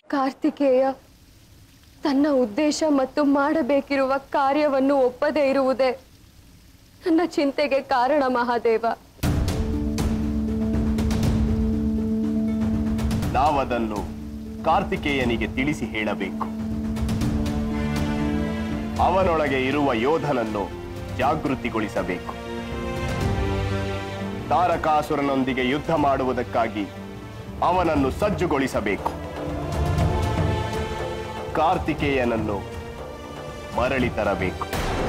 ಕಾರ್ತಿಕೇಯ ತನ್ನ ಉದ್ದೇಶ ಮತ್ತು ಮಾಡಬೇಕಿರುವ ಕಾರ್ಯವನ್ನು ಒಪ್ಪದೇ ಇರುವುದೇ ನನ್ನ ಚಿಂತೆಗೆ ಕಾರಣ ಮಹಾದೇವ ನಾವದನ್ನು ಕಾರ್ತಿಕೇಯನಿಗೆ ತಿಳಿಸಿ ಹೇಳಬೇಕು ಅವನೊಳಗೆ ಇರುವ ಯೋಧನನ್ನು ಜಾಗೃತಿಗೊಳಿಸಬೇಕು ತಾರಕಾಸುರನೊಂದಿಗೆ ಯುದ್ಧ ಮಾಡುವುದಕ್ಕಾಗಿ ಅವನನ್ನು ಸಜ್ಜುಗೊಳಿಸಬೇಕು ಕಾರ್ತಿಕೇಯನನ್ನು ಮರಳಿ ತರಬೇಕು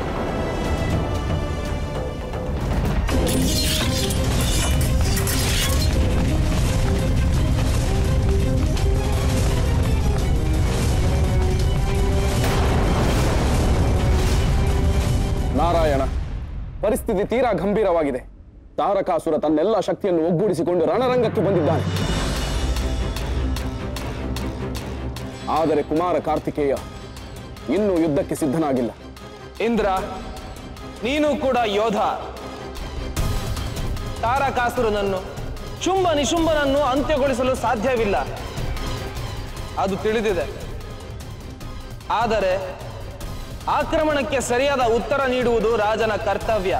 ನಾರಾಯಣ ಪರಿಸ್ಥಿತಿ ತೀರಾ ಗಂಭೀರವಾಗಿದೆ ತಾರಕಾಸುರ ತನ್ನೆಲ್ಲ ಶಕ್ತಿಯನ್ನು ಒಗ್ಗೂಡಿಸಿಕೊಂಡು ರಣರಂಗಕ್ಕೆ ಬಂದಿದ್ದಾನೆ ಆದರೆ ಕುಮಾರ ಕಾರ್ತಿಕೇಯ ಇನ್ನೂ ಯುದ್ಧಕ್ಕೆ ಸಿದ್ಧನಾಗಿಲ್ಲ ಇಂದ್ರ ನೀನು ಕೂಡ ಯೋಧ ತಾರಕಾಸುರನನ್ನು ಶುಂಭ ನಿಶುಂಭನನ್ನು ಅಂತ್ಯಗೊಳಿಸಲು ಸಾಧ್ಯವಿಲ್ಲ ಅದು ತಿಳಿದಿದೆ ಆದರೆ ಆಕ್ರಮಣಕ್ಕೆ ಸರಿಯಾದ ಉತ್ತರ ನೀಡುವುದು ರಾಜನ ಕರ್ತವ್ಯ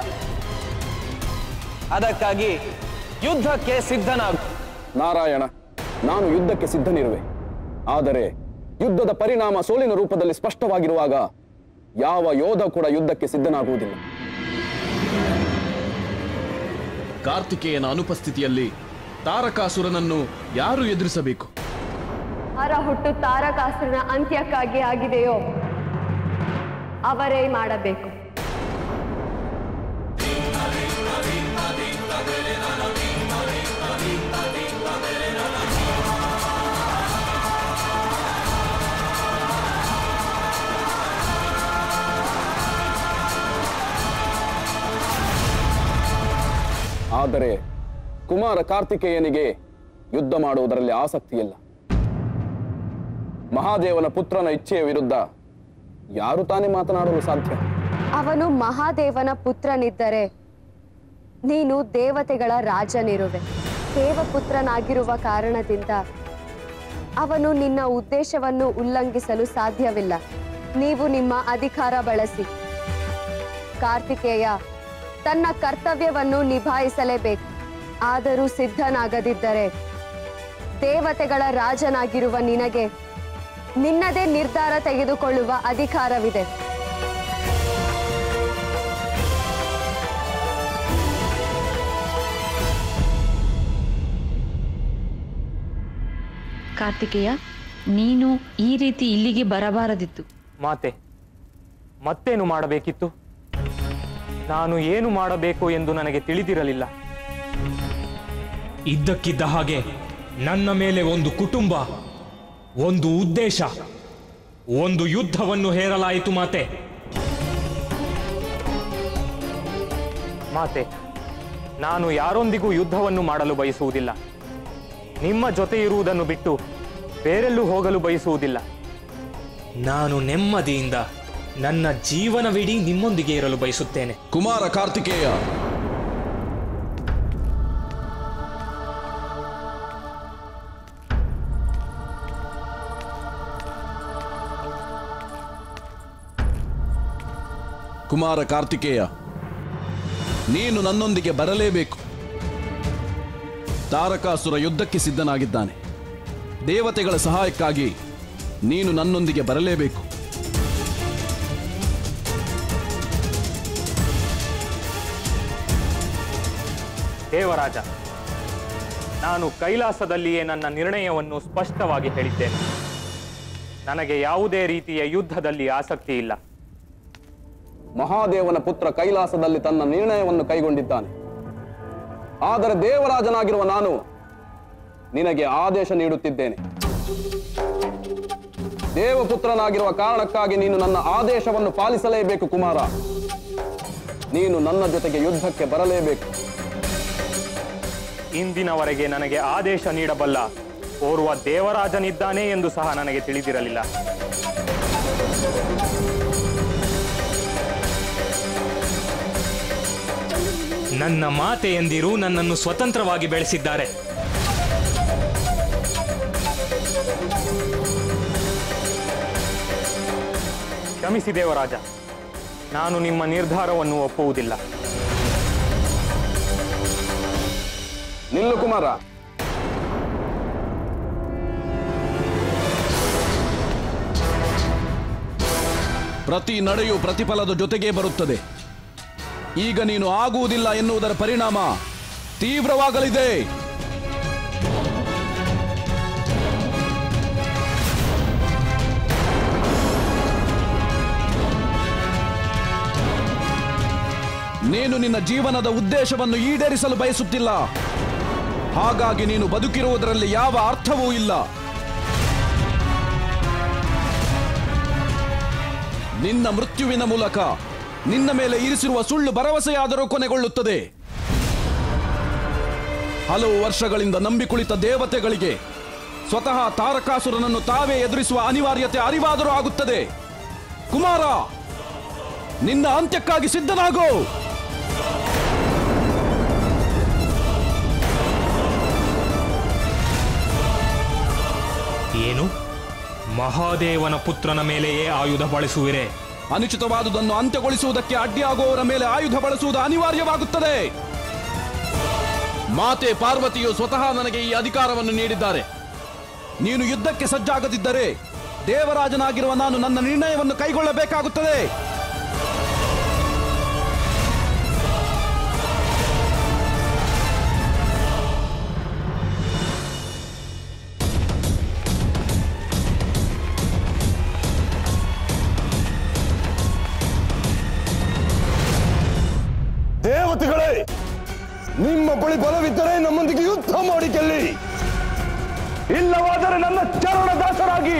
ಅದಕ್ಕಾಗಿ ಯುದ್ಧಕ್ಕೆ ಸಿದ್ಧನಾಗು ನಾರಾಯಣ ನಾನು ಯುದ್ಧಕ್ಕೆ ಸಿದ್ಧನಿರುವೆ ಆದರೆ ಯುದ್ಧದ ಪರಿಣಾಮ ಸೋಲಿನ ರೂಪದಲ್ಲಿ ಸ್ಪಷ್ಟವಾಗಿರುವಾಗ ಯಾವ ಯೋಧ ಕೂಡ ಯುದ್ಧಕ್ಕೆ ಸಿದ್ಧನಾಗುವುದಿಲ್ಲ ಕಾರ್ತಿಕೇಯನ ಅನುಪಸ್ಥಿತಿಯಲ್ಲಿ ತಾರಕಾಸುರನನ್ನು ಯಾರು ಎದುರಿಸಬೇಕು ಅರ ಹುಟ್ಟು ತಾರಕಾಸುರನ ಅಂತ್ಯಕ್ಕಾಗಿ ಆಗಿದೆಯೋ ಅವರೇ ಮಾಡಬೇಕು ಆದರೆ ಕುಮಾರ ಕಾರ್ತಿಕೇಯನಿಗೆ ಯುದ್ಧ ಮಾಡುವುದರಲ್ಲಿ ಆಸಕ್ತಿಯಿಲ್ಲ ಮಹಾದೇವನ ಪುತ್ರನ ಇಚ್ಛೆಯ ವಿರುದ್ಧ ಯಾರು ತಾನೇ ಮಾತನಾಡಲು ಸಾಧ್ಯ ಅವನು ಮಹಾದೇವನ ಪುತ್ರನಿದ್ದರೆ ನೀನು ದೇವತೆಗಳ ರಾಜನಿರುವೆ ದೇವಪುತ್ರನಾಗಿರುವ ಕಾರಣದಿಂದ ಅವನು ನಿನ್ನ ಉದ್ದೇಶವನ್ನು ಉಲ್ಲಂಘಿಸಲು ಸಾಧ್ಯವಿಲ್ಲ ನೀವು ನಿಮ್ಮ ಅಧಿಕಾರ ಬಳಸಿ ಕಾರ್ತಿಕೇಯ ತನ್ನ ಕರ್ತವ್ಯವನ್ನು ನಿಭಾಯಿಸಲೇಬೇಕು ಆದರೂ ಸಿದ್ಧನಾಗದಿದ್ದರೆ ದೇವತೆಗಳ ರಾಜನಾಗಿರುವ ನಿನಗೆ ನಿನ್ನದೇ ನಿರ್ಧಾರ ತೆಗೆದುಕೊಳ್ಳುವ ಅಧಿಕಾರವಿದೆ ಕಾರ್ತಿಕೇಯ ನೀನು ಈ ರೀತಿ ಇಲ್ಲಿಗೆ ಬರಬಾರದಿತ್ತು ಮಾತೆ ಮತ್ತೇನು ಮಾಡಬೇಕಿತ್ತು ನಾನು ಏನು ಮಾಡಬೇಕು ಎಂದು ನನಗೆ ತಿಳಿದಿರಲಿಲ್ಲ ಇದ್ದಕ್ಕಿದ್ದ ಹಾಗೆ ನನ್ನ ಮೇಲೆ ಒಂದು ಕುಟುಂಬ ಒಂದು ಉದ್ದೇಶ ಒಂದು ಯುದ್ಧವನ್ನು ಹೇರಲಾಯಿತು ಮಾತೆ ಮಾತೆ ನಾನು ಯಾರೊಂದಿಗೂ ಯುದ್ಧವನ್ನು ಮಾಡಲು ಬಯಸುವುದಿಲ್ಲ ನಿಮ್ಮ ಜೊತೆ ಇರುವುದನ್ನು ಬಿಟ್ಟು ಬೇರೆಲ್ಲೂ ಹೋಗಲು ಬಯಸುವುದಿಲ್ಲ ನಾನು ನೆಮ್ಮದಿಯಿಂದ ನನ್ನ ಜೀವನವಿಡೀ ನಿಮ್ಮೊಂದಿಗೆ ಇರಲು ಬಯಸುತ್ತೇನೆ ಕುಮಾರ ಕಾರ್ತಿಕೇಯ ಕುಮಾರ ಕಾರ್ತಿಕೇಯ ನೀನು ನನ್ನೊಂದಿಗೆ ಬರಲೇಬೇಕು ತಾರಕಾಸುರ ಯುದ್ಧಕ್ಕೆ ಸಿದ್ಧನಾಗಿದ್ದಾನೆ ದೇವತೆಗಳ ಸಹಾಯಕ್ಕಾಗಿ ನೀನು ನನ್ನೊಂದಿಗೆ ಬರಲೇಬೇಕು ದೇವರಾಜ ನಾನು ಕೈಲಾಸದಲ್ಲಿಯೇ ನನ್ನ ನಿರ್ಣಯವನ್ನು ಸ್ಪಷ್ಟವಾಗಿ ಹೇಳಿದ್ದೇನೆ ನನಗೆ ಯಾವುದೇ ರೀತಿಯ ಯುದ್ಧದಲ್ಲಿ ಆಸಕ್ತಿ ಇಲ್ಲ ಮಹಾದೇವನ ಪುತ್ರ ಕೈಲಾಸದಲ್ಲಿ ತನ್ನ ನಿರ್ಣಯವನ್ನು ಕೈಗೊಂಡಿದ್ದಾನೆ ಆದರೆ ದೇವರಾಜನಾಗಿರುವ ನಾನು ನಿನಗೆ ಆದೇಶ ನೀಡುತ್ತಿದ್ದೇನೆ ದೇವಪುತ್ರನಾಗಿರುವ ಕಾರಣಕ್ಕಾಗಿ ನೀನು ನನ್ನ ಆದೇಶವನ್ನು ಪಾಲಿಸಲೇಬೇಕು ಕುಮಾರ ನೀನು ನನ್ನ ಜೊತೆಗೆ ಯುದ್ಧಕ್ಕೆ ಬರಲೇಬೇಕು ಇಂದಿನವರೆಗೆ ನನಗೆ ಆದೇಶ ನೀಡಬಲ್ಲ ಓರ್ವ ದೇವರಾಜನಿದ್ದಾನೆ ಎಂದು ಸಹ ನನಗೆ ತಿಳಿದಿರಲಿಲ್ಲ ನನ್ನ ಮಾತೆಯಂದಿರು ನನ್ನನ್ನು ಸ್ವತಂತ್ರವಾಗಿ ಬೆಳೆಸಿದ್ದಾರೆ ಕ್ಷಮಿಸಿ ದೇವರಾಜ ನಾನು ನಿಮ್ಮ ನಿರ್ಧಾರವನ್ನು ಒಪ್ಪುವುದಿಲ್ಲ ನಿಲ್ಲು ಕುಮಾರ ಪ್ರತಿ ನಡೆಯು ಪ್ರತಿಫಲದ ಜೊತೆಗೇ ಬರುತ್ತದೆ ಈಗ ನೀನು ಆಗುವುದಿಲ್ಲ ಎನ್ನುವುದರ ಪರಿಣಾಮ ತೀವ್ರವಾಗಲಿದೆ ನೀನು ನಿನ್ನ ಜೀವನದ ಉದ್ದೇಶವನ್ನು ಈಡೇರಿಸಲು ಬಯಸುತ್ತಿಲ್ಲ ಹಾಗಾಗಿ ನೀನು ಬದುಕಿರುವುದರಲ್ಲಿ ಯಾವ ಅರ್ಥವೂ ಇಲ್ಲ ನಿನ್ನ ಮೃತ್ಯುವಿನ ಮೂಲಕ ನಿನ್ನ ಮೇಲೆ ಇರಿಸಿರುವ ಸುಳ್ಳು ಭರವಸೆಯಾದರೂ ಕೊನೆಗೊಳ್ಳುತ್ತದೆ ಹಲವು ವರ್ಷಗಳಿಂದ ನಂಬಿಕುಳಿತ ದೇವತೆಗಳಿಗೆ ಸ್ವತಃ ತಾರಕಾಸುರನನ್ನು ತಾವೇ ಎದುರಿಸುವ ಅನಿವಾರ್ಯತೆ ಅರಿವಾದರೂ ಆಗುತ್ತದೆ ಕುಮಾರ ನಿನ್ನ ಅಂತ್ಯಕ್ಕಾಗಿ ಸಿದ್ಧನಾಗು ಏನು ಮಹಾದೇವನ ಪುತ್ರನ ಮೇಲೆಯೇ ಆಯುಧ ಬಳಸುವಿರೆ ಅನುಚಿತವಾದುದನ್ನು ಅಂತ್ಯಗೊಳಿಸುವುದಕ್ಕೆ ಅಡ್ಡಿಯಾಗುವವರ ಮೇಲೆ ಆಯುಧ ಬಳಸುವುದು ಅನಿವಾರ್ಯವಾಗುತ್ತದೆ ಮಾತೆ ಪಾರ್ವತಿಯು ಸ್ವತಃ ನನಗೆ ಈ ಅಧಿಕಾರವನ್ನು ನೀಡಿದ್ದಾರೆ ನೀನು ಯುದ್ಧಕ್ಕೆ ಸಜ್ಜಾಗದಿದ್ದರೆ ದೇವರಾಜನಾಗಿರುವ ನಾನು ನನ್ನ ನಿರ್ಣಯವನ್ನು ಕೈಗೊಳ್ಳಬೇಕಾಗುತ್ತದೆ ದೇವತೆಗಳೇ ನಿಮ್ಮ ಬಳಿ ಬಲವಿದ್ದರೆ ನಮ್ಮೊಂದಿಗೆ ಯುದ್ಧ ಮಾಡಿ ಗೆಲ್ಲಿ ಇಲ್ಲವಾದರೆ ನನ್ನ ಚರಣ ದಾಸರಾಗಿ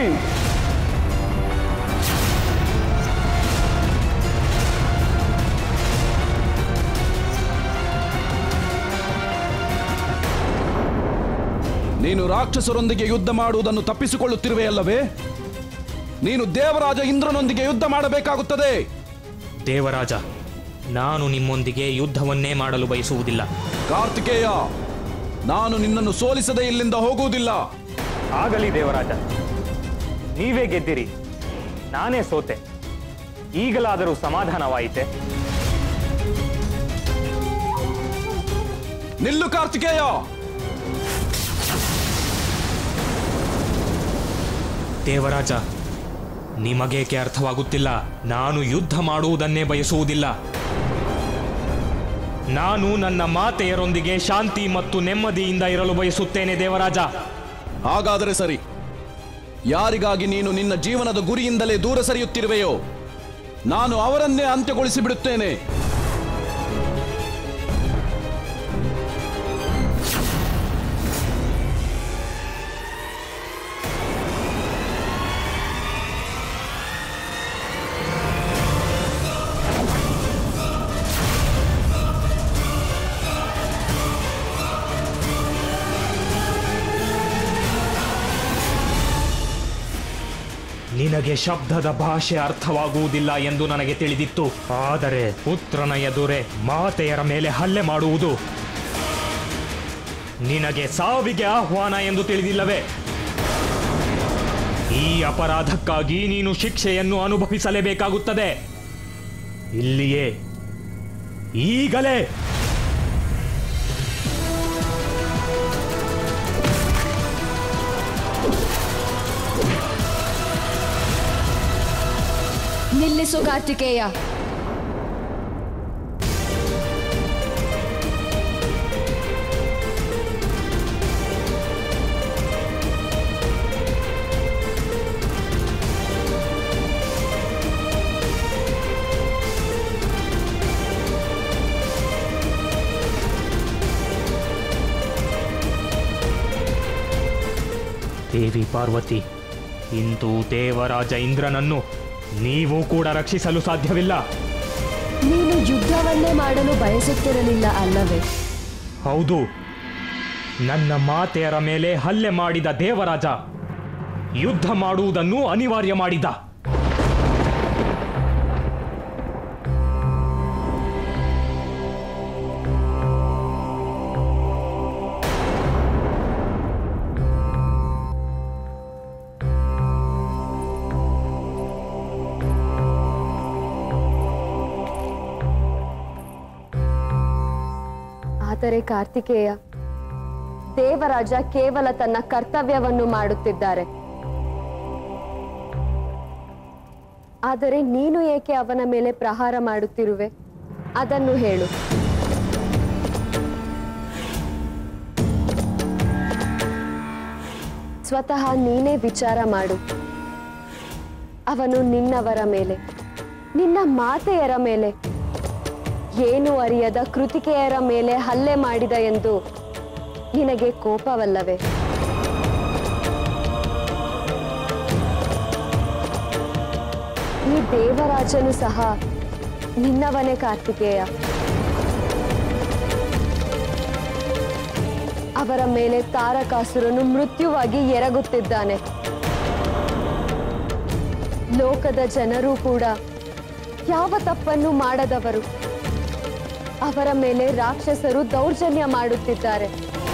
ನೀನು ರಾಕ್ಷಸರೊಂದಿಗೆ ಯುದ್ಧ ಮಾಡುವುದನ್ನು ತಪ್ಪಿಸಿಕೊಳ್ಳುತ್ತಿರುವೆಯಲ್ಲವೇ ನೀನು ದೇವರಾಜ ಇಂದ್ರನೊಂದಿಗೆ ಯುದ್ಧ ಮಾಡಬೇಕಾಗುತ್ತದೆ ದೇವರಾಜ ನಾನು ನಿಮ್ಮೊಂದಿಗೆ ಯುದ್ಧವನ್ನೇ ಮಾಡಲು ಬಯಸುವುದಿಲ್ಲ ಕಾರ್ತಿಕೇಯ ನಾನು ನಿನ್ನನ್ನು ಸೋಲಿಸದೆ ಇಲ್ಲಿಂದ ಹೋಗುವುದಿಲ್ಲ ಆಗಲಿ ದೇವರಾಜ ನೀವೇ ಗೆದ್ದಿರಿ ನಾನೇ ಸೋತೆ ಈಗಲಾದರೂ ಸಮಾಧಾನವಾಯಿತೆ ನಿಲ್ಲು ಕಾರ್ತಿಕೇಯ ದೇವರಾಜ ನಿಮಗೇಕೆ ಅರ್ಥವಾಗುತ್ತಿಲ್ಲ ನಾನು ಯುದ್ಧ ಮಾಡುವುದನ್ನೇ ಬಯಸುವುದಿಲ್ಲ ನಾನು ನನ್ನ ಮಾತೆಯರೊಂದಿಗೆ ಶಾಂತಿ ಮತ್ತು ನೆಮ್ಮದಿಯಿಂದ ಇರಲು ಬಯಸುತ್ತೇನೆ ದೇವರಾಜ ಹಾಗಾದರೆ ಸರಿ ಯಾರಿಗಾಗಿ ನೀನು ನಿನ್ನ ಜೀವನದ ಗುರಿಯಿಂದಲೇ ದೂರ ಸರಿಯುತ್ತಿರುವೆಯೋ ನಾನು ಅವರನ್ನೇ ಅಂತ್ಯಗೊಳಿಸಿ ಬಿಡುತ್ತೇನೆ ನಿನಗೆ ಶಬ್ದದ ಭಾಷೆ ಅರ್ಥವಾಗುವುದಿಲ್ಲ ಎಂದು ನನಗೆ ತಿಳಿದಿತ್ತು ಆದರೆ ಪುತ್ರನ ಎದುರೆ ಮಾತೆಯರ ಮೇಲೆ ಹಲ್ಲೆ ಮಾಡುವುದು ನಿನಗೆ ಸಾವಿಗೆ ಆಹ್ವಾನ ಎಂದು ತಿಳಿದಿಲ್ಲವೇ ಈ ಅಪರಾಧಕ್ಕಾಗಿ ನೀನು ಶಿಕ್ಷೆಯನ್ನು ಅನುಭವಿಸಲೇಬೇಕಾಗುತ್ತದೆ ಇಲ್ಲಿಯೇ ಈಗಲೇ ನಿಲ್ಲಿಸು ಕಾರ್ತಿಕೇಯ ದೇವಿ ಪಾರ್ವತಿ ಇಂದು ದೇವರಾಜ ಇಂದ್ರನನ್ನು ನೀವು ಕೂಡ ರಕ್ಷಿಸಲು ಸಾಧ್ಯವಿಲ್ಲ ನೀನು ಯುದ್ಧವನ್ನೇ ಮಾಡಲು ಬಯಸುತ್ತಿರಲಿಲ್ಲ ಅಲ್ಲವೇ ಹೌದು ನನ್ನ ಮಾತೆಯರ ಮೇಲೆ ಹಲ್ಲೆ ಮಾಡಿದ ದೇವರಾಜ ಯುದ್ಧ ಮಾಡುವುದನ್ನು ಅನಿವಾರ್ಯ ಮಾಡಿದ ಆದರೆ ಕಾರ್ತಿಕೇಯ ದೇವರಾಜ ಕೇವಲ ತನ್ನ ಕರ್ತವ್ಯವನ್ನು ಮಾಡುತ್ತಿದ್ದಾರೆ ಆದರೆ ನೀನು ಏಕೆ ಅವನ ಮೇಲೆ ಪ್ರಹಾರ ಮಾಡುತ್ತಿರುವೆ ಅದನ್ನು ಹೇಳು ಸ್ವತಃ ನೀನೇ ವಿಚಾರ ಮಾಡು ಅವನು ನಿನ್ನವರ ಮೇಲೆ ನಿನ್ನ ಮಾತೆಯರ ಮೇಲೆ ಏನು ಅರಿಯದ ಕೃತಿಕೆಯರ ಮೇಲೆ ಹಲ್ಲೆ ಮಾಡಿದ ಎಂದು ನಿನಗೆ ಕೋಪವಲ್ಲವೇ ಈ ದೇವರಾಜನು ಸಹ ನಿನ್ನವನೇ ಕಾರ್ತಿಕೇಯ ಅವರ ಮೇಲೆ ತಾರಕಾಸುರನು ಮೃತ್ಯುವಾಗಿ ಎರಗುತ್ತಿದ್ದಾನೆ ಲೋಕದ ಜನರೂ ಕೂಡ ಯಾವ ತಪ್ಪನ್ನು ಮಾಡದವರು ಅವರ ಮೇಲೆ ರಾಕ್ಷಸರು ದೌರ್ಜನ್ಯ ಮಾಡುತ್ತಿದ್ದಾರೆ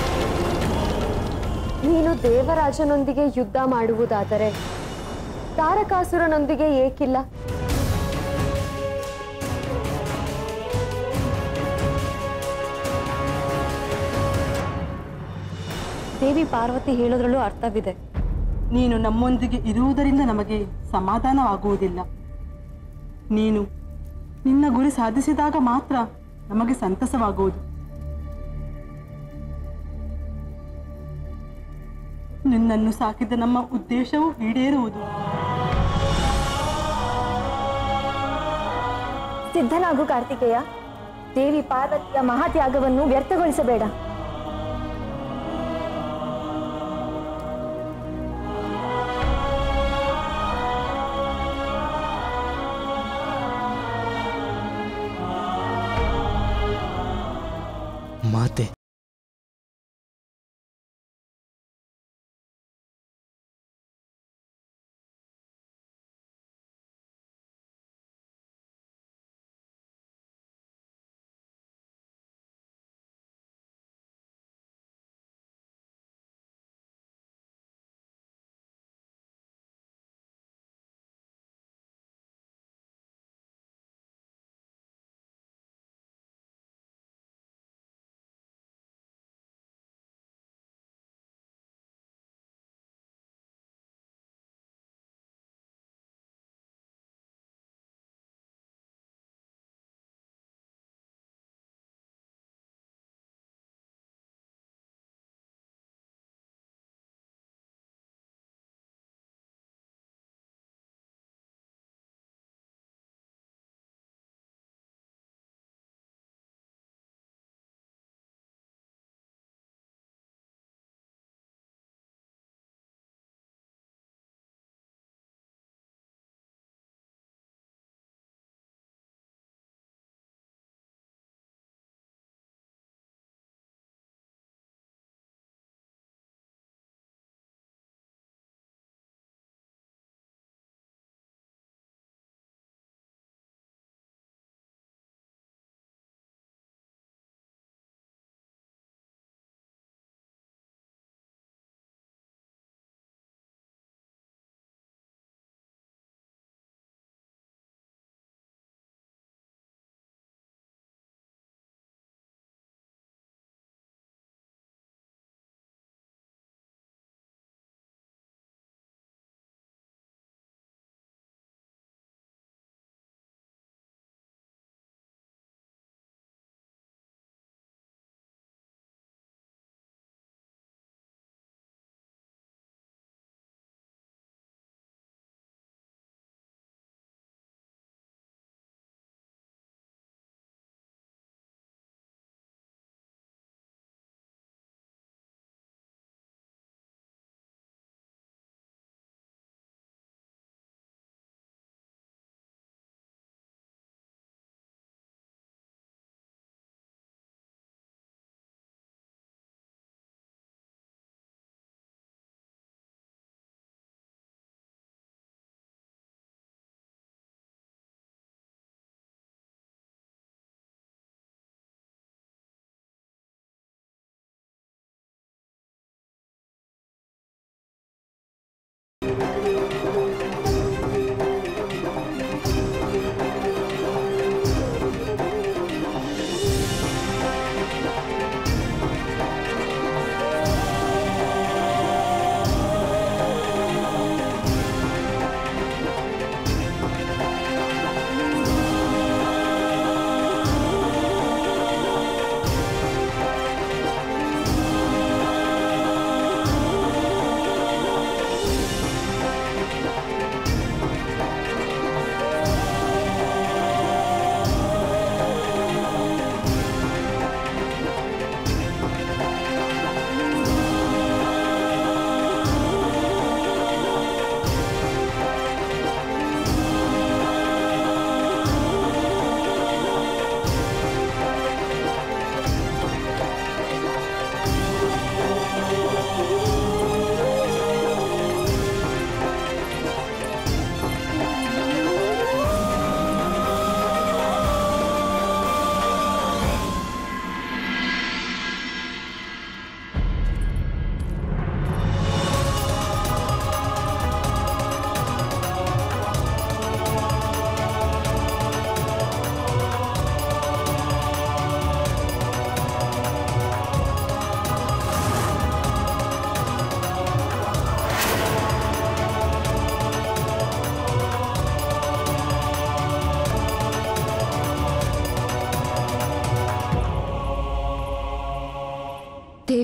ನೀನು ದೇವರಾಜನೊಂದಿಗೆ ಯುದ್ಧ ಮಾಡುವುದಾದರೆ ತಾರಕಾಸುರನೊಂದಿಗೆ ಏಕಿಲ್ಲ ದೇವಿ ಪಾರ್ವತಿ ಹೇಳೋದ್ರಲ್ಲೂ ಅರ್ಥವಿದೆ ನೀನು ನಮ್ಮೊಂದಿಗೆ ಇರುವುದರಿಂದ ನಮಗೆ ಸಮಾಧಾನವಾಗುವುದಿಲ್ಲ ನೀನು ನಿನ್ನ ಗುರಿ ಸಾಧಿಸಿದಾಗ ಮಾತ್ರ ನಮಗೆ ಸಂತಸವಾಗುವುದು ನಿನ್ನನ್ನು ಸಾಕಿದ ನಮ್ಮ ಉದ್ದೇಶವು ಈಡೇರುವುದು ಸಿದ್ಧನಾಗು ಕಾರ್ತಿಕೇಯ ದೇವಿ ಪಾರ್ವತಿಯ ಮಹಾತ್ಯಾಗವನ್ನು ವ್ಯರ್ಥಗೊಳಿಸಬೇಡ ಮಾತೆ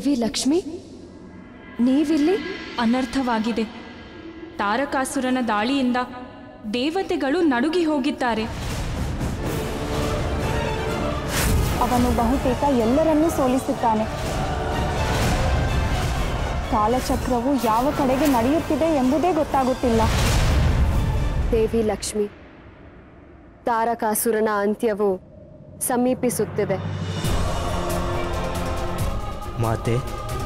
ದೇವಿ ಲಕ್ಷ್ಮಿ ನೀವಿಲ್ಲಿ ಅನರ್ಥವಾಗಿದೆ ತಾರಕಾಸುರನ ದಾಳಿಯಿಂದ ದೇವತೆಗಳು ನಡುಗಿ ಹೋಗಿದ್ದಾರೆ ಅವನು ಬಹುತೇಕ ಎಲ್ಲರನ್ನೂ ಸೋಲಿಸುತ್ತಾನೆ ಕಾಲಚಕ್ರವು ಯಾವ ಕಡೆಗೆ ನಡೆಯುತ್ತಿದೆ ಎಂಬುದೇ ಗೊತ್ತಾಗುತ್ತಿಲ್ಲ ದೇವಿ ಲಕ್ಷ್ಮಿ ತಾರಕಾಸುರನ ಅಂತ್ಯವು ಸಮೀಪಿಸುತ್ತಿದೆ ಮಾತೆ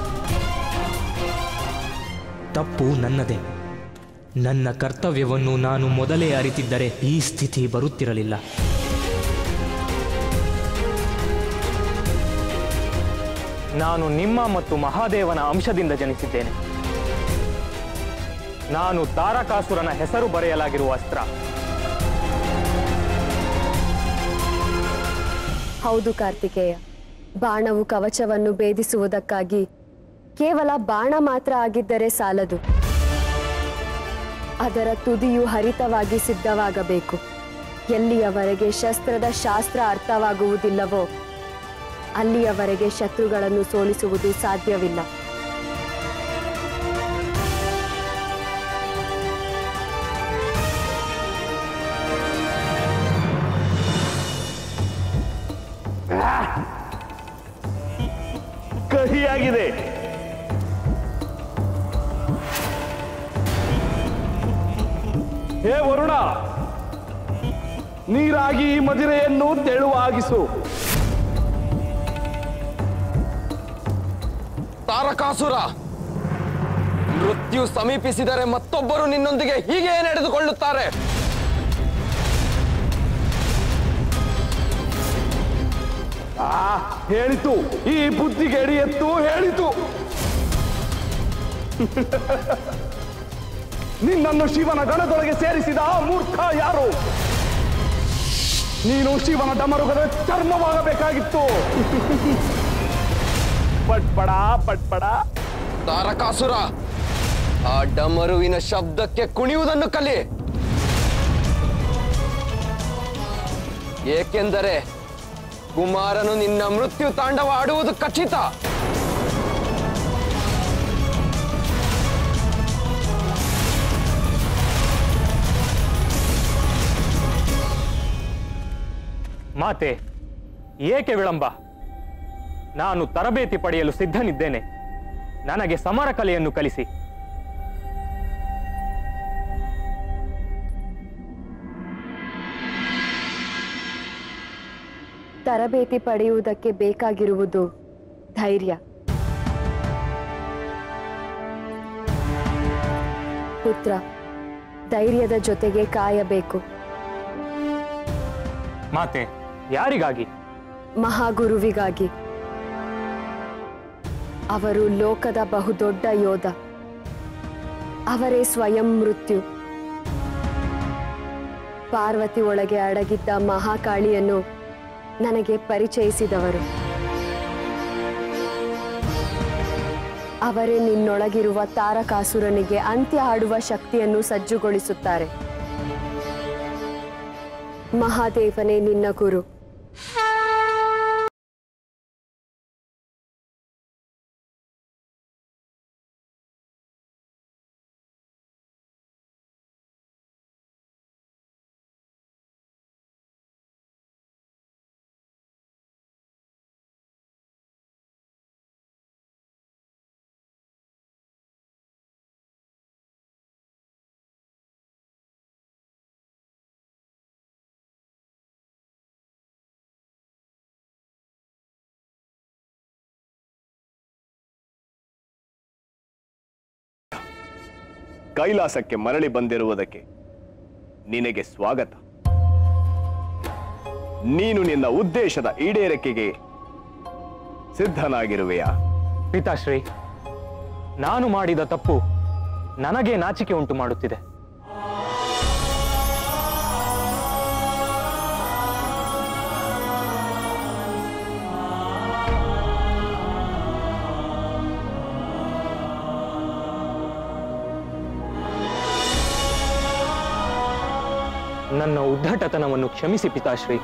ತಪ್ಪು ನನ್ನದೇ ನನ್ನ ಕರ್ತವ್ಯವನ್ನು ನಾನು ಮೊದಲೇ ಅರಿತಿದ್ದರೆ ಈ ಸ್ಥಿತಿ ಬರುತ್ತಿರಲಿಲ್ಲ ನಾನು ನಿಮ್ಮ ಮತ್ತು ಮಹಾದೇವನ ಅಂಶದಿಂದ ಜನಿಸಿದ್ದೇನೆ ನಾನು ತಾರಕಾಸುರನ ಹೆಸರು ಬರೆಯಲಾಗಿರುವ ಅಸ್ತ್ರ ಹೌದು ಕಾರ್ತಿಕೇಯ ಬಾಣವು ಕವಚವನ್ನು ಭೇದಿಸುವುದಕ್ಕಾಗಿ ಕೇವಲ ಬಾಣ ಮಾತ್ರ ಆಗಿದ್ದರೆ ಸಾಲದು ಅದರ ತುದಿಯು ಹರಿತವಾಗಿ ಸಿದ್ಧವಾಗಬೇಕು ಎಲ್ಲಿಯವರೆಗೆ ಶಸ್ತ್ರದ ಶಾಸ್ತ್ರ ಅರ್ಥವಾಗುವುದಿಲ್ಲವೋ ಅಲ್ಲಿಯವರೆಗೆ ಶತ್ರುಗಳನ್ನು ಸೋಲಿಸುವುದು ಸಾಧ್ಯವಿಲ್ಲ ಕಹಿಯಾಗಿದೆ ಹೇ ವರುಣ ನೀರಾಗಿ ಈ ಮದಿರೆಯನ್ನು ತೆಳುವಾಗಿಸು ತಾರಕಾಸುರ ಮೃತ್ಯು ಸಮೀಪಿಸಿದರೆ ಮತ್ತೊಬ್ಬರು ನಿನ್ನೊಂದಿಗೆ ಹೀಗೆ ನಡೆದುಕೊಳ್ಳುತ್ತಾರೆ ಆ ಹೇಳಿತು ಈ ಬುದ್ಧಿಗೆ ಎತ್ತು ಹೇಳಿತು ನಿನ್ನನ್ನು ಶಿವನ ಗಣದೊಳಗೆ ಸೇರಿಸಿದ ಆ ಮೂರ್ಖ ಯಾರು ನೀನು ಶಿವನ ಡಮರುಗದ ಚರ್ಮವಾಗಬೇಕಾಗಿತ್ತು ಪಟ್ಪಡ ಪಟ್ಪಡ ತಾರಕಾಸುರ ಆ ಡಮರುವಿನ ಶಬ್ದಕ್ಕೆ ಕುಣಿಯುವುದನ್ನು ಕಲಿ ಏಕೆಂದರೆ ಕುಮಾರನು ನಿನ್ನ ಮೃತ್ಯು ತಾಂಡವ ಆಡುವುದು ಖಚಿತ ಮಾತೆ ಏಕೆ ವಿಳಂಬ ನಾನು ತರಬೇತಿ ಪಡೆಯಲು ಸಿದ್ಧನಿದ್ದೇನೆ ನನಗೆ ಸಮರ ಕಲೆಯನ್ನು ಕಲಿಸಿ ತರಬೇತಿ ಪಡೆಯುವುದಕ್ಕೆ ಬೇಕಾಗಿರುವುದು ಧೈರ್ಯ ಪುತ್ರ ಧೈರ್ಯದ ಜೊತೆಗೆ ಕಾಯಬೇಕು ಮಾತೆ ಯಾರಿಗಾಗಿ ಮಹಾಗುರುವಿಗಾಗಿ ಅವರು ಲೋಕದ ಬಹುದೊಡ್ಡ ಯೋಧ ಅವರೇ ಸ್ವಯಂ ಮೃತ್ಯು ಪಾರ್ವತಿ ಒಳಗೆ ಅಡಗಿದ್ದ ಮಹಾಕಾಳಿಯನ್ನು ನನಗೆ ಪರಿಚಯಿಸಿದವರು ಅವರೇ ನಿನ್ನೊಳಗಿರುವ ತಾರಕಾಸುರನಿಗೆ ಅಂತ್ಯ ಆಡುವ ಶಕ್ತಿಯನ್ನು ಸಜ್ಜುಗೊಳಿಸುತ್ತಾರೆ ಮಹಾದೇವನೇ ನಿನ್ನ ಗುರು ಕೈಲಾಸಕ್ಕೆ ಮರಳಿ ಬಂದಿರುವುದಕ್ಕೆ ನಿನಗೆ ಸ್ವಾಗತ ನೀನು ನಿನ್ನ ಉದ್ದೇಶದ ಈಡೇರಿಕೆಗೆ ಸಿದ್ಧನಾಗಿರುವೆಯಾ ಪಿತಾಶ್ರೀ ನಾನು ಮಾಡಿದ ತಪ್ಪು ನನಗೆ ನಾಚಿಕೆ ಉಂಟು ಮಾಡುತ್ತಿದೆ ನನ್ನ ಉದ್ದಟತನವನ್ನು ಕ್ಷಮಿಸಿ ಪಿತಾಶ್ರೀ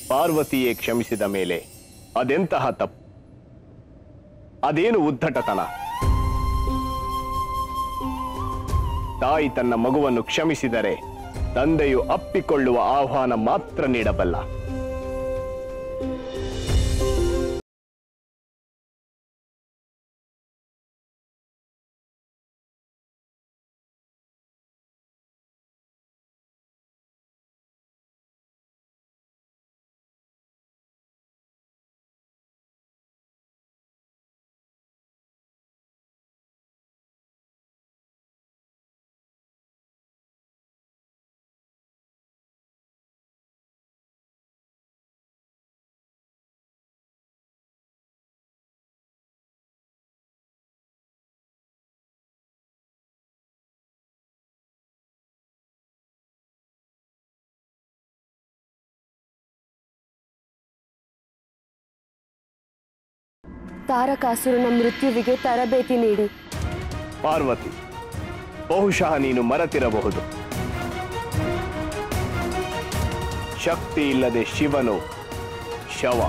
ಪಾರ್ವತಿಯೇ ಕ್ಷಮಿಸಿದ ಮೇಲೆ ಅದೆಂತಹ ತಪ್ಪು ಅದೇನು ಉದ್ದಟತನ ತಾಯಿ ತನ್ನ ಮಗುವನ್ನು ಕ್ಷಮಿಸಿದರೆ ತಂದೆಯು ಅಪ್ಪಿಕೊಳ್ಳುವ ಆಹ್ವಾನ ಮಾತ್ರ ನೀಡಬಲ್ಲ ತಾರಕಾಸುರನ ಮೃತ್ಯುವಿಗೆ ತರಬೇತಿ ನೀಡಿ ಪಾರ್ವತಿ ಬಹುಶಃ ನೀನು ಮರೆತಿರಬಹುದು ಶಕ್ತಿ ಇಲ್ಲದೆ ಶಿವನು ಶವ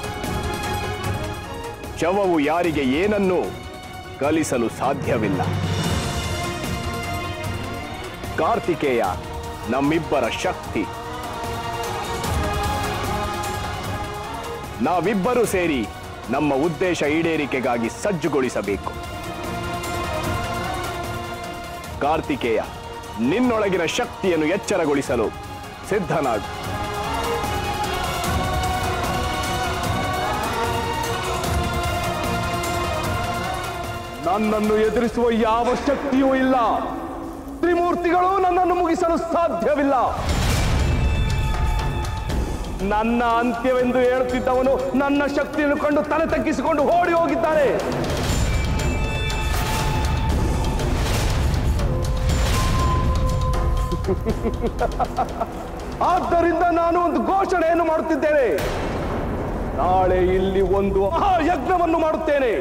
ಶವವು ಯಾರಿಗೆ ಏನನ್ನೂ ಕಲಿಸಲು ಸಾಧ್ಯವಿಲ್ಲ ಕಾರ್ತಿಕೇಯ ನಮ್ಮಿಬ್ಬರ ಶಕ್ತಿ ನಾವಿಬ್ಬರೂ ಸೇರಿ ನಮ್ಮ ಉದ್ದೇಶ ಈಡೇರಿಕೆಗಾಗಿ ಸಜ್ಜುಗೊಳಿಸಬೇಕು ಕಾರ್ತಿಕೇಯ ನಿನ್ನೊಳಗಿನ ಶಕ್ತಿಯನ್ನು ಎಚ್ಚರಗೊಳಿಸಲು ಸಿದ್ಧನಾಗು ನನ್ನನ್ನು ಎದುರಿಸುವ ಯಾವ ಶಕ್ತಿಯೂ ಇಲ್ಲ ತ್ರಿಮೂರ್ತಿಗಳು ನನ್ನನ್ನು ಮುಗಿಸಲು ಸಾಧ್ಯವಿಲ್ಲ ನನ್ನ ಅಂತ್ಯವೆಂದು ಹೇಳುತ್ತಿದ್ದವನು ನನ್ನ ಶಕ್ತಿಯನ್ನು ಕಂಡು ತಲೆ ತಗ್ಗಿಸಿಕೊಂಡು ಓಡಿ ಹೋಗಿದ್ದಾನೆ ಆದ್ದರಿಂದ ನಾನು ಒಂದು ಘೋಷಣೆಯನ್ನು ಮಾಡುತ್ತಿದ್ದೇನೆ ನಾಳೆ ಇಲ್ಲಿ ಒಂದು ಯಜ್ಞವನ್ನು ಮಾಡುತ್ತೇನೆ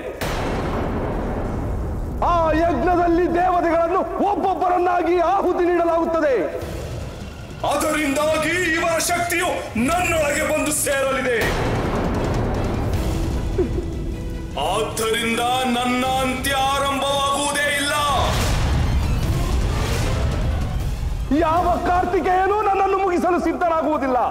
ಆ ಯಜ್ಞದಲ್ಲಿ ದೇವತೆಗಳನ್ನು ಒಬ್ಬೊಬ್ಬರನ್ನಾಗಿ ಆಹುತಿ ನೀಡಲಾಗುತ್ತದೆ ಅದರಿಂದಾಗಿ ಇವರ ಶಕ್ತಿಯು ನನ್ನೊಳಗೆ ಬಂದು ಸೇರಲಿದೆ ಆದ್ದರಿಂದ ನನ್ನ ಅಂತ್ಯ ಆರಂಭವಾಗುವುದೇ ಇಲ್ಲ ಯಾವ ಕಾರ್ತಿಕೇಯನು ನನ್ನನ್ನು ಮುಗಿಸಲು ಸಿದ್ಧನಾಗುವುದಿಲ್ಲ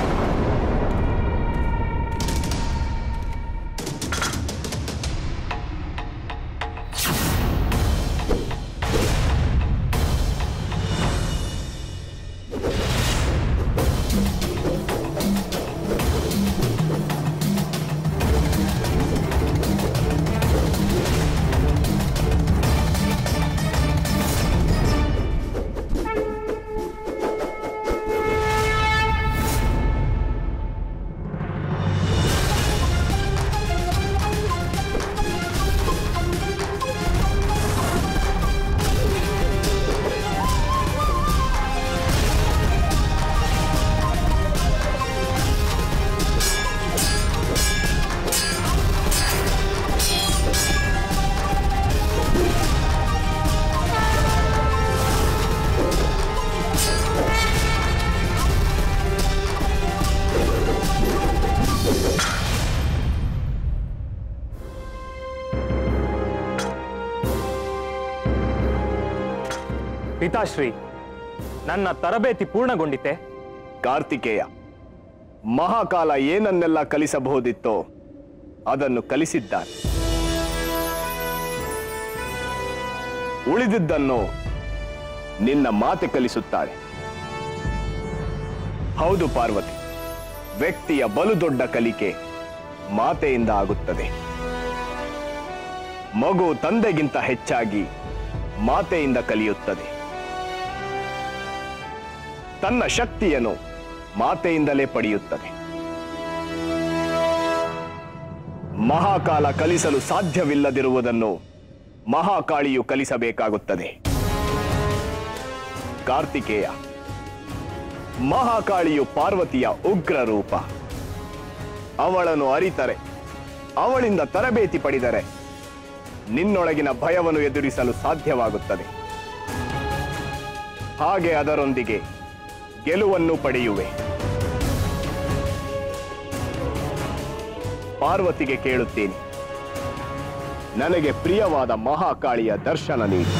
ಪಿತಾಶ್ರೀ ನನ್ನ ತರಬೇತಿ ಪೂರ್ಣಗೊಂಡಿತೆ ಕಾರ್ತಿಕೇಯ ಮಹಾಕಾಲ ಏನನ್ನೆಲ್ಲ ಕಲಿಸಬಹುದಿತ್ತೋ ಅದನ್ನು ಕಲಿಸಿದ್ದಾನೆ ಉಳಿದಿದ್ದನ್ನು ನಿನ್ನ ಮಾತೆ ಕಲಿಸುತ್ತಾರೆ ಹೌದು ಪಾರ್ವತಿ ವ್ಯಕ್ತಿಯ ಬಲು ದೊಡ್ಡ ಕಲಿಕೆ ಮಾತೆಯಿಂದ ಆಗುತ್ತದೆ ಮಗು ತಂದೆಗಿಂತ ಹೆಚ್ಚಾಗಿ ಮಾತೆಯಿಂದ ಕಲಿಯುತ್ತದೆ ತನ್ನ ಶಕ್ತಿಯನ್ನು ಮಾತೆಯಿಂದಲೇ ಪಡೆಯುತ್ತದೆ ಮಹಾಕಾಲ ಕಲಿಸಲು ಸಾಧ್ಯವಿಲ್ಲದಿರುವುದನ್ನು ಮಹಾಕಾಳಿಯು ಕಲಿಸಬೇಕಾಗುತ್ತದೆ ಕಾರ್ತಿಕೇಯ ಮಹಾಕಾಳಿಯು ಪಾರ್ವತಿಯ ಉಗ್ರ ರೂಪ ಅವಳನ್ನು ಅರಿತರೆ ಅವಳಿಂದ ತರಬೇತಿ ಪಡೆದರೆ ನಿನ್ನೊಳಗಿನ ಭಯವನ್ನು ಎದುರಿಸಲು ಸಾಧ್ಯವಾಗುತ್ತದೆ ಹಾಗೆ ಅದರೊಂದಿಗೆ ಗೆಲುವನ್ನು ಪಡೆಯುವೆ ಪಾರ್ವತಿಗೆ ಕೇಳುತ್ತೇನೆ ನನಗೆ ಪ್ರಿಯವಾದ ಮಹಾಕಾಳಿಯ ದರ್ಶನ ನೀಡಿ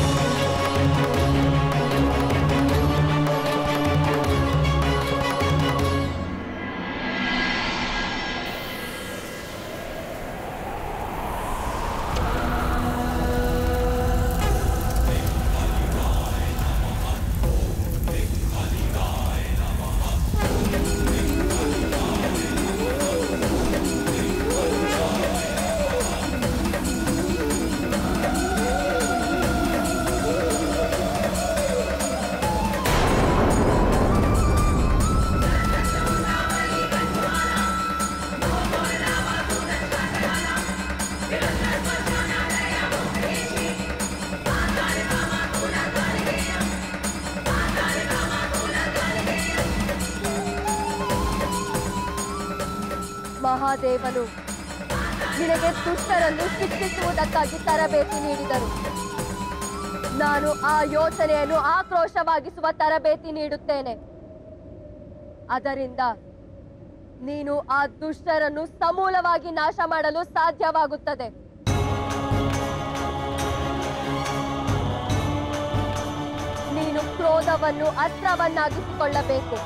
ಮಹಾದೇವನು ನಿನಗೆ ದುಷ್ಟರನ್ನು ಶಿಕ್ಷಿಸುವುದಕ್ಕಾಗಿ ತರಬೇತಿ ನೀಡಿದರು ನಾನು ಆ ಯೋಚನೆಯನ್ನು ಆಕ್ರೋಶವಾಗಿಸುವ ತರಬೇತಿ ನೀಡುತ್ತೇನೆ ಅದರಿಂದ ನೀನು ಆ ದುಷ್ಟರನ್ನು ಸಮೂಲವಾಗಿ ನಾಶ ಮಾಡಲು ಸಾಧ್ಯವಾಗುತ್ತದೆ ನೀನು ಕ್ರೋಧವನ್ನು ಅಸ್ತ್ರವನ್ನಾಗಿಸಿಕೊಳ್ಳಬೇಕು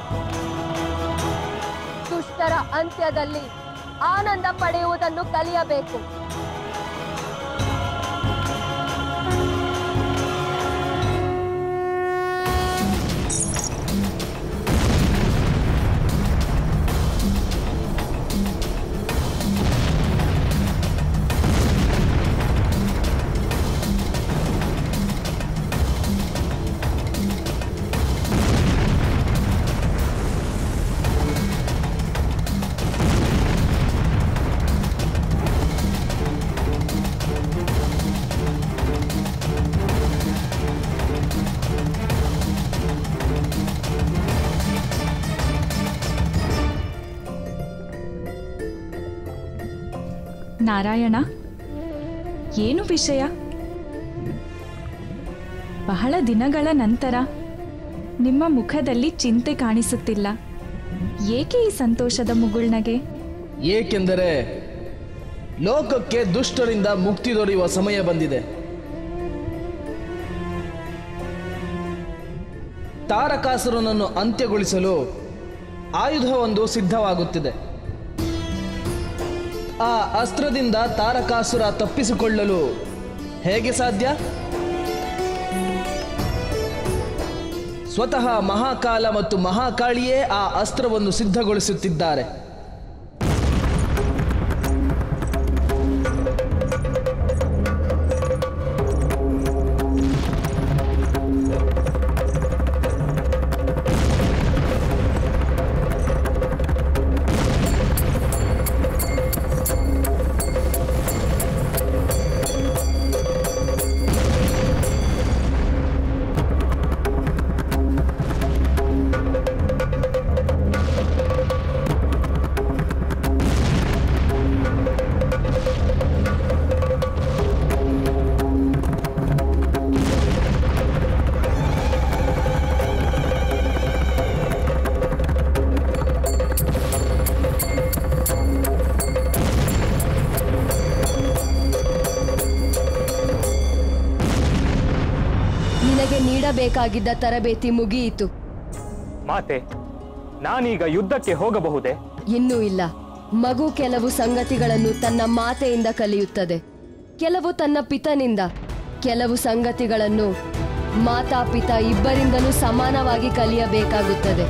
ದುಷ್ಟರ ಅಂತ್ಯದಲ್ಲಿ ಆನಂದ ಪಡೆಯುವುದನ್ನು ಕಲಿಯಬೇಕು ನಾರಾಯಣ ಏನು ವಿಷಯ ಬಹಳ ದಿನಗಳ ನಂತರ ನಿಮ್ಮ ಮುಖದಲ್ಲಿ ಚಿಂತೆ ಕಾಣಿಸುತ್ತಿಲ್ಲ ಏಕೆ ಈ ಸಂತೋಷದ ಮುಗುಳ್ನಗೆ ಏಕೆಂದರೆ ಲೋಕಕ್ಕೆ ದುಷ್ಟರಿಂದ ಮುಕ್ತಿ ದೊರೆಯುವ ಸಮಯ ಬಂದಿದೆ ತಾರಕಾಸುರನನ್ನು ಅಂತ್ಯಗೊಳಿಸಲು ಆಯುಧವೊಂದು ಸಿದ್ಧವಾಗುತ್ತಿದೆ ಆ ಅಸ್ತ್ರದಿಂದ ತಾರಕಾಸುರ ತಪ್ಪಿಸಿಕೊಳ್ಳಲು ಹೇಗೆ ಸಾಧ್ಯ ಸ್ವತಃ ಮಹಾಕಾಲ ಮತ್ತು ಮಹಾಕಾಳಿಯೇ ಆ ಅಸ್ತ್ರವನ್ನು ಸಿದ್ಧಗೊಳಿಸುತ್ತಿದ್ದಾರೆ ನಿನಗೆ ನೀಡಬೇಕಾಗಿದ್ದ ತರಬೇತಿ ಮುಗಿಯಿತು ಮಾತೆ ನಾನೀಗ ಯುದ್ಧಕ್ಕೆ ಹೋಗಬಹುದೇ ಇನ್ನೂ ಇಲ್ಲ ಮಗು ಕೆಲವು ಸಂಗತಿಗಳನ್ನು ತನ್ನ ಮಾತೆಯಿಂದ ಕಲಿಯುತ್ತದೆ ಕೆಲವು ತನ್ನ ಪಿತನಿಂದ ಕೆಲವು ಸಂಗತಿಗಳನ್ನು ಮಾತಾ ಪಿತ ಇಬ್ಬರಿಂದಲೂ ಸಮಾನವಾಗಿ ಕಲಿಯಬೇಕಾಗುತ್ತದೆ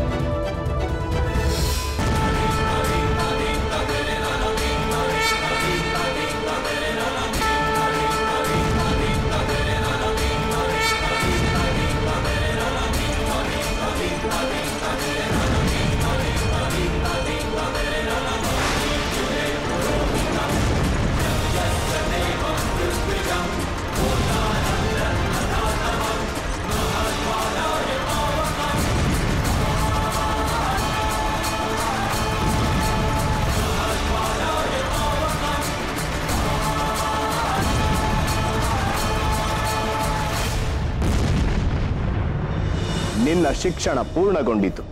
ನಿನ್ನ ಶಿಕ್ಷಣ ಪೂರ್ಣಗೊಂಡಿತು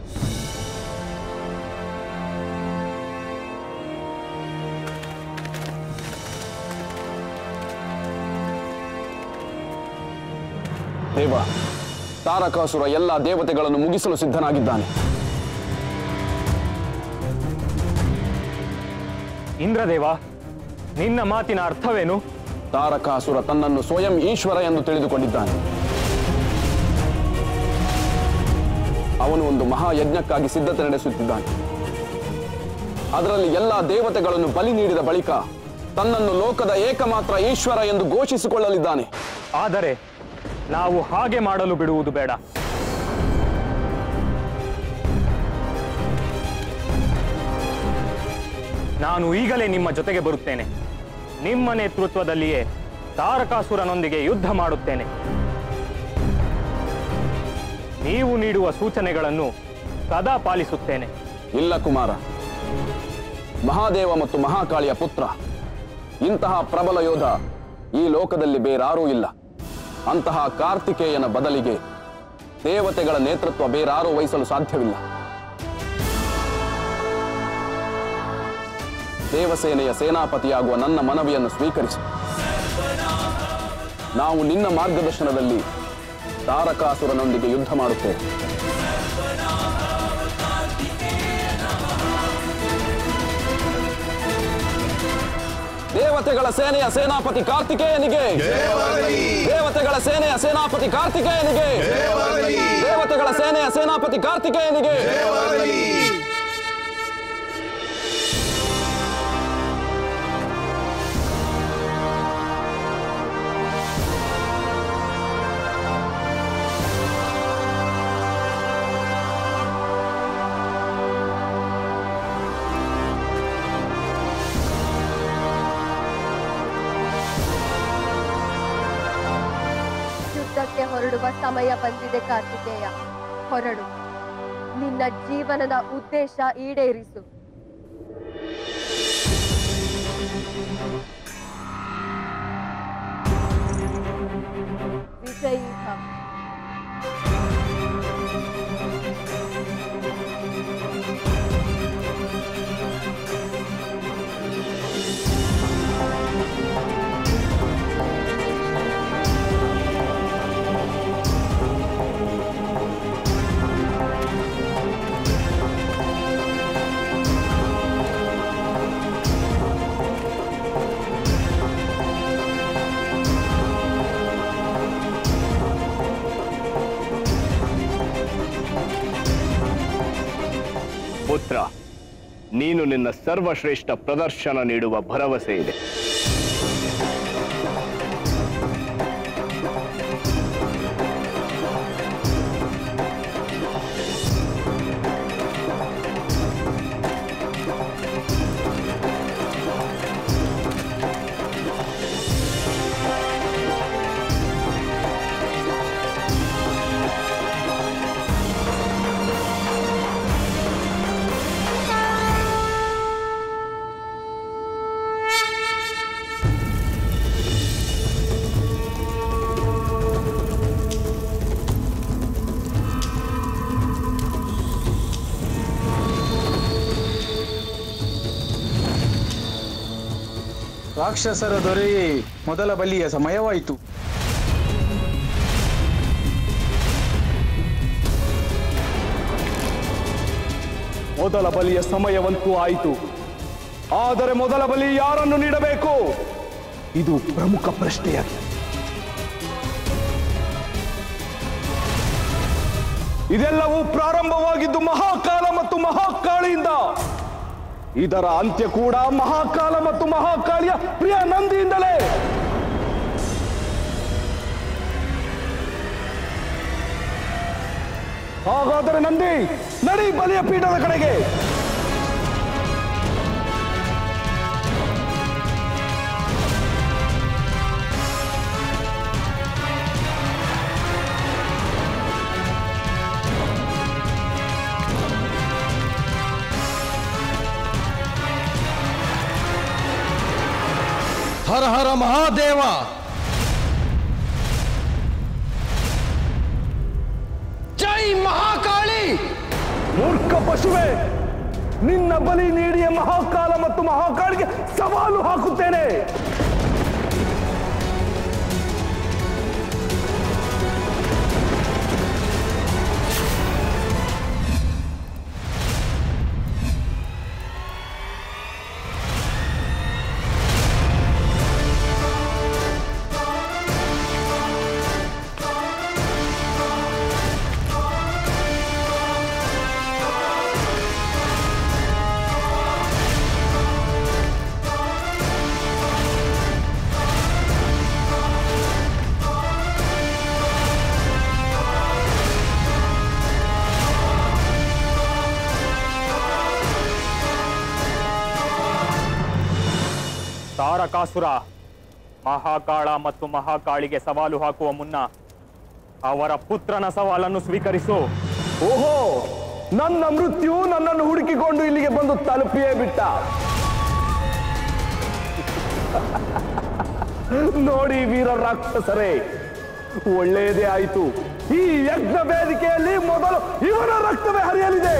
ದೇವ ತಾರಕಾಸುರ ಎಲ್ಲ ದೇವತೆಗಳನ್ನು ಮುಗಿಸಲು ಸಿದ್ಧನಾಗಿದ್ದಾನೆ ಇಂದ್ರದೇವ ನಿನ್ನ ಮಾತಿನ ಅರ್ಥವೇನು ತಾರಕಾಸುರ ತನ್ನನ್ನು ಸ್ವಯಂ ಈಶ್ವರ ಎಂದು ತಿಳಿದುಕೊಂಡಿದ್ದಾನೆ ಅವನು ಒಂದು ಮಹಾಯಜ್ಞಕ್ಕಾಗಿ ಸಿದ್ಧತೆ ನಡೆಸುತ್ತಿದ್ದಾನೆ ಅದರಲ್ಲಿ ಎಲ್ಲ ದೇವತೆಗಳನ್ನು ಬಲಿ ನೀಡಿದ ಬಳಿಕ ತನ್ನನ್ನು ಲೋಕದ ಏಕಮಾತ್ರ ಈಶ್ವರ ಎಂದು ಘೋಷಿಸಿಕೊಳ್ಳಲಿದ್ದಾನೆ ಆದರೆ ನಾವು ಹಾಗೆ ಮಾಡಲು ಬಿಡುವುದು ಬೇಡ ನಾನು ಈಗಲೇ ನಿಮ್ಮ ಜೊತೆಗೆ ಬರುತ್ತೇನೆ ನಿಮ್ಮ ನೇತೃತ್ವದಲ್ಲಿಯೇ ತಾರಕಾಸುರನೊಂದಿಗೆ ಯುದ್ಧ ಮಾಡುತ್ತೇನೆ ನೀವು ನೀಡುವ ಸೂಚನೆಗಳನ್ನು ಸದಾ ಪಾಲಿಸುತ್ತೇನೆ ಇಲ್ಲ ಕುಮಾರ ಮಹಾದೇವ ಮತ್ತು ಮಹಾಕಾಳಿಯ ಪುತ್ರ ಇಂತಹ ಪ್ರಬಲ ಯೋಧ ಈ ಲೋಕದಲ್ಲಿ ಬೇರಾರೂ ಇಲ್ಲ ಅಂತಹ ಕಾರ್ತಿಕೇಯನ ಬದಲಿಗೆ ದೇವತೆಗಳ ನೇತೃತ್ವ ಬೇರಾರೂ ವಹಿಸಲು ಸಾಧ್ಯವಿಲ್ಲ ದೇವಸೇನೆಯ ಸೇನಾಪತಿಯಾಗುವ ನನ್ನ ಮನವಿಯನ್ನು ಸ್ವೀಕರಿಸಿ ನಾವು ನಿನ್ನ ಮಾರ್ಗದರ್ಶನದಲ್ಲಿ ತಾರಕಾಸುರನೊಂದಿಗೆ ಯುದ್ಧ ಮಾಡುತ್ತೇವೆ ದೇವತೆಗಳ ಸೇನೆಯ ಸೇನಾಪತಿ ಕಾರ್ತಿಕೇಯನಿಗೆ ದೇವತೆಗಳ ಸೇನೆಯ ಸೇನಾಪತಿ ಕಾರ್ತಿಕೇಯನಿಗೆ ದೇವತೆಗಳ ಸೇನೆಯ ಸೇನಾಪತಿ ಕಾರ್ತಿಕೇಯನಿಗೆ ಯುದ್ಧಕ್ಕೆ ಹೊರಡುವ ಸಮಯ ಬಂದಿದೆ ಕಾರ್ತಿಕೇಯ ಹೊರಡು ನಿನ್ನ ಜೀವನದ ಉದ್ದೇಶ ಈಡೇರಿಸು ವಿಜಯೀ ಭವ ಪುತ್ರ ನೀನು ನಿನ್ನ ಸರ್ವಶ್ರೇಷ್ಠ ಪ್ರದರ್ಶನ ನೀಡುವ ಭರವಸೆ ಇದೆ ರಾಕ್ಷಸರ ದೊರೆಯೇ ಮೊದಲ ಬಲಿಯ ಸಮಯವಾಯಿತು ಮೊದಲ ಬಲಿಯ ಸಮಯವಂತೂ ಆಯಿತು ಆದರೆ ಮೊದಲ ಬಲಿ ಯಾರನ್ನು ನೀಡಬೇಕು ಇದು ಪ್ರಮುಖ ಪ್ರಶ್ನೆಯಾಗಿದೆ ಇದೆಲ್ಲವೂ ಪ್ರಾರಂಭವಾಗಿದ್ದು ಮಹಾಕಾಲ ಮತ್ತು ಮಹಾಕಾಳಿಯಿಂದ ಇದರ ಅಂತ್ಯ ಕೂಡ ಮಹಾಕಾಲ ಮತ್ತು ಮಹಾಕಾಳಿಯ ಪ್ರಿಯ ನಂದಿಯಿಂದಲೇ ಹಾಗಾದರೆ ನಂದಿ ನಡಿ ಬಲಿಯ ಪೀಠದ ಕಡೆಗೆ ಹರ ಹರ ಮಹಾದೇವ ಜೈ ಮಹಾಕಾಳಿ ಮೂರ್ಖ ಪಶುವೆ ನಿನ್ನ ಬಲಿ ನೀಡಿಯ ಮಹಾಕಾಲ ಮತ್ತು ಮಹಾಕಾಳಿಗೆ ಸವಾಲು ಹಾಕುತ್ತೇನೆ ತಾರಕಾಸುರ ಮಹಾಕಾಳ ಮತ್ತು ಮಹಾಕಾಳಿಗೆ ಸವಾಲು ಹಾಕುವ ಮುನ್ನ ಅವರ ಪುತ್ರನ ಸವಾಲನ್ನು ಸ್ವೀಕರಿಸು ಓಹೋ ನನ್ನ ಮೃತ್ಯು ನನ್ನನ್ನು ಹುಡುಕಿಕೊಂಡು ಇಲ್ಲಿಗೆ ಬಂದು ತಲುಪಿಯೇ ಬಿಟ್ಟ ನೋಡಿ ವೀರ ರಾಕ್ಷಸರೇ ಒಳ್ಳೆಯದೇ ಆಯಿತು ಈ ಯಜ್ಞ ವೇದಿಕೆಯಲ್ಲಿ ಮೊದಲು ಇವನ ರಕ್ತವೇ ಹರಿಯಲಿದೆ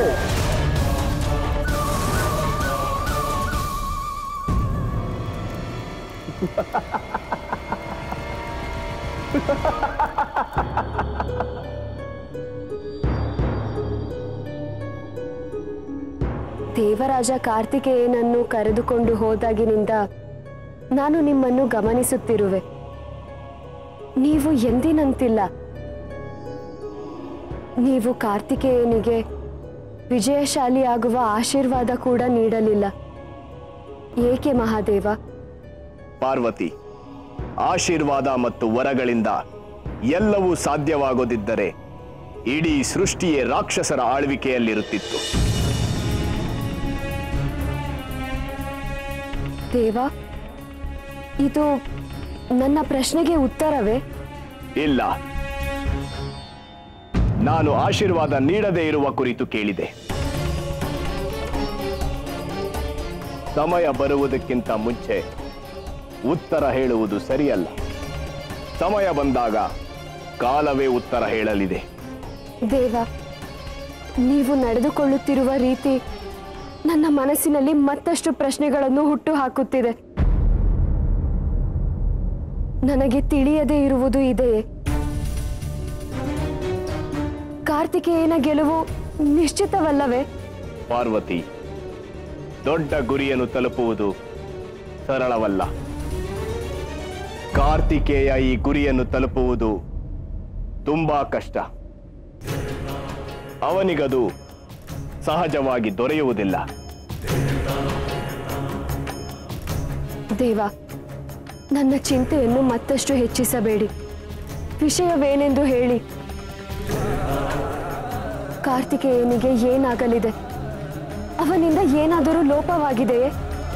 ದೇವರಾಜ ಕಾರ್ತಿಕೇಯನನ್ನು ಕರೆದುಕೊಂಡು ಹೋದಾಗಿನಿಂದ ನಾನು ನಿಮ್ಮನ್ನು ಗಮನಿಸುತ್ತಿರುವೆ ನೀವು ಎಂದಿನಂತಿಲ್ಲ ನೀವು ಕಾರ್ತಿಕೇಯನಿಗೆ ವಿಜಯಶಾಲಿಯಾಗುವ ಆಶೀರ್ವಾದ ಕೂಡ ನೀಡಲಿಲ್ಲ ಏಕೆ ಮಹಾದೇವ ಪಾರ್ವತಿ ಆಶೀರ್ವಾದ ಮತ್ತು ವರಗಳಿಂದ ಎಲ್ಲವೂ ಸಾಧ್ಯವಾಗೋದಿದ್ದರೆ ಇಡೀ ಸೃಷ್ಟಿಯೇ ರಾಕ್ಷಸರ ಆಳ್ವಿಕೆಯಲ್ಲಿರುತ್ತಿತ್ತು ದೇವ ಇದು ನನ್ನ ಪ್ರಶ್ನೆಗೆ ಉತ್ತರವೇ ಇಲ್ಲ ನಾನು ಆಶೀರ್ವಾದ ನೀಡದೇ ಇರುವ ಕುರಿತು ಕೇಳಿದೆ ಸಮಯ ಬರುವುದಕ್ಕಿಂತ ಮುಂಚೆ ಉತ್ತರ ಹೇಳುವುದು ಸರಿಯಲ್ಲ ಸಮಯ ಬಂದಾಗ ಕಾಲವೇ ಉತ್ತರ ಹೇಳಲಿದೆ ದೇವ ನೀವು ನಡೆದುಕೊಳ್ಳುತ್ತಿರುವ ರೀತಿ ನನ್ನ ಮನಸ್ಸಿನಲ್ಲಿ ಮತ್ತಷ್ಟು ಪ್ರಶ್ನೆಗಳನ್ನು ಹುಟ್ಟು ಹಾಕುತ್ತಿದೆ ನನಗೆ ತಿಳಿಯದೇ ಇರುವುದು ಇದೆಯೇ ಕಾರ್ತಿಕೇಯನ ಗೆಲುವು ನಿಶ್ಚಿತವಲ್ಲವೇ ಪಾರ್ವತಿ ದೊಡ್ಡ ಗುರಿಯನ್ನು ತಲುಪುವುದು ಸರಳವಲ್ಲ ಕಾರ್ತಿಕೇಯ ಈ ಗುರಿಯನ್ನು ತಲುಪುವುದು ತುಂಬಾ ಕಷ್ಟ ಅವನಿಗದು ಸಹಜವಾಗಿ ದೊರೆಯುವುದಿಲ್ಲ ದೇವ ನನ್ನ ಚಿಂತೆಯನ್ನು ಮತ್ತಷ್ಟು ಹೆಚ್ಚಿಸಬೇಡಿ ವಿಷಯವೇನೆಂದು ಹೇಳಿ ಕಾರ್ತಿಕೇಯನಿಗೆ ಏನಾಗಲಿದೆ ಅವನಿಂದ ಏನಾದರೂ ಲೋಪವಾಗಿದೆಯೇ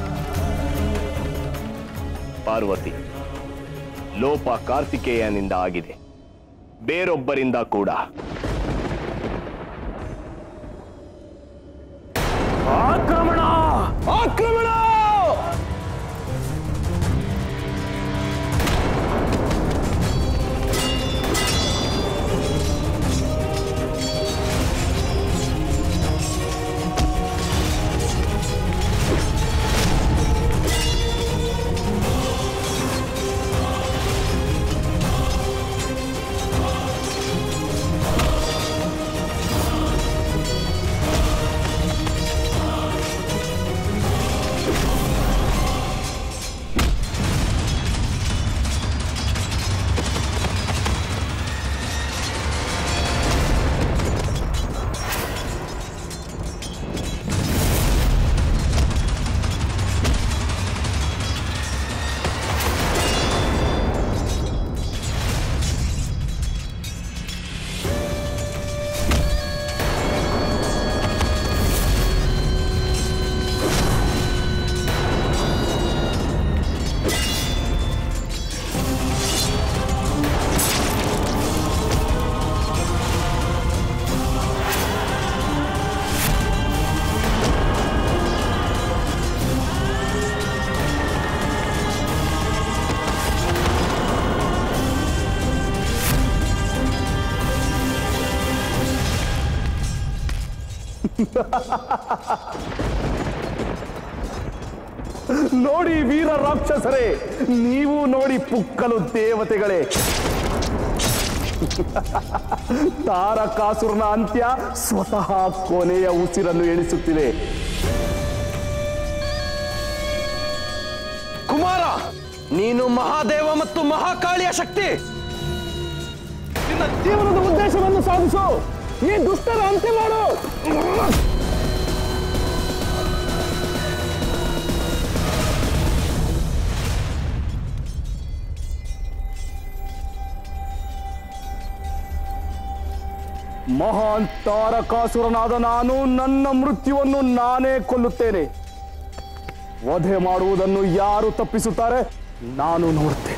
ಪಾರ್ವತಿ ಲೋಪ ಕಾರ್ತಿಕೇಯನಿಂದ ಆಗಿದೆ ಬೇರೊಬ್ಬರಿಂದ ಕೂಡ ಆಕ್ರಮಣ ಆಕ್ರಮಣ ನೋಡಿ ವೀರ ರಾಕ್ಷಸರೇ ನೀವು ನೋಡಿ ಪುಕ್ಕಲು ದೇವತೆಗಳೇ ತಾರಕಾಸುರನ ಅಂತ್ಯ ಸ್ವತಃ ಕೊನೆಯ ಉಸಿರನ್ನು ಎಣಿಸುತ್ತಿದೆ ಕುಮಾರ ನೀನು ಮಹಾದೇವ ಮತ್ತು ಮಹಾಕಾಳಿಯ ಶಕ್ತಿ ನಿನ್ನ ಜೀವನದ ಉದ್ದೇಶವನ್ನು ಸಾಧಿಸು ಈ ದುಷ್ಟರ ಅಂತ್ಯ ಮಾಡು ಮಹಾನ್ ತಾರಕಾಸುರನಾದ ನಾನು ನನ್ನ ಮೃತ್ಯುವನ್ನು ನಾನೇ ಕೊಲ್ಲುತ್ತೇನೆ ವಧೆ ಮಾಡುವುದನ್ನು ಯಾರು ತಪ್ಪಿಸುತ್ತಾರೆ ನಾನು ನೋಡುತ್ತೇನೆ